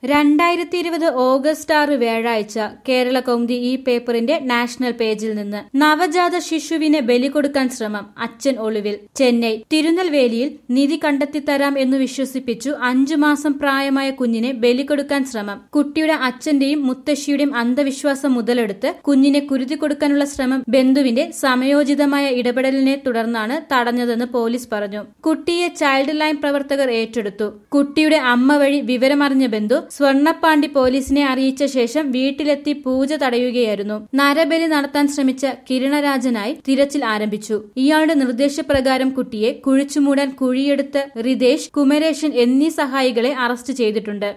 രണ്ടായിരത്തി ഇരുപത് ഓഗസ്റ്റ് ആറ് വ്യാഴാഴ്ച കേരള കൗമുദി ഈ പേപ്പറിന്റെ നാഷണൽ പേജിൽ നിന്ന് നവജാത ശിശുവിനെ ബലി കൊടുക്കാൻ ശ്രമം അച്ഛൻ ഒളിവിൽ ചെന്നൈ തിരുനെൽവേലിയിൽ നിധി കണ്ടെത്തിത്തരാം എന്ന് വിശ്വസിപ്പിച്ചു അഞ്ചു മാസം പ്രായമായ കുഞ്ഞിനെ ബലി കൊടുക്കാൻ ശ്രമം കുട്ടിയുടെ അച്ഛന്റെയും മുത്തശ്ശിയുടെയും അന്ധവിശ്വാസം മുതലെടുത്ത് കുഞ്ഞിനെ കുരുതി കൊടുക്കാനുള്ള ശ്രമം ബന്ധുവിന്റെ സമയോചിതമായ ഇടപെടലിനെ തുടർന്നാണ് തടഞ്ഞതെന്ന് പോലീസ് പറഞ്ഞു കുട്ടിയെ ചൈൽഡ് ലൈൻ പ്രവർത്തകർ ഏറ്റെടുത്തു കുട്ടിയുടെ അമ്മ വഴി വിവരമറിഞ്ഞ ബന്ധു സ്വർണ്ണപ്പാണ്ടി പോലീസിനെ അറിയിച്ച ശേഷം വീട്ടിലെത്തി പൂജ തടയുകയായിരുന്നു നരബലി നടത്താൻ ശ്രമിച്ച കിരണരാജനായി തിരച്ചിൽ ആരംഭിച്ചു ഇയാളുടെ നിർദ്ദേശപ്രകാരം കുട്ടിയെ കുഴിച്ചുമൂടാൻ കുഴിയെടുത്ത് റിതേഷ് കുമരേശൻ എന്നീ സഹായികളെ അറസ്റ്റ് ചെയ്തിട്ടുണ്ട്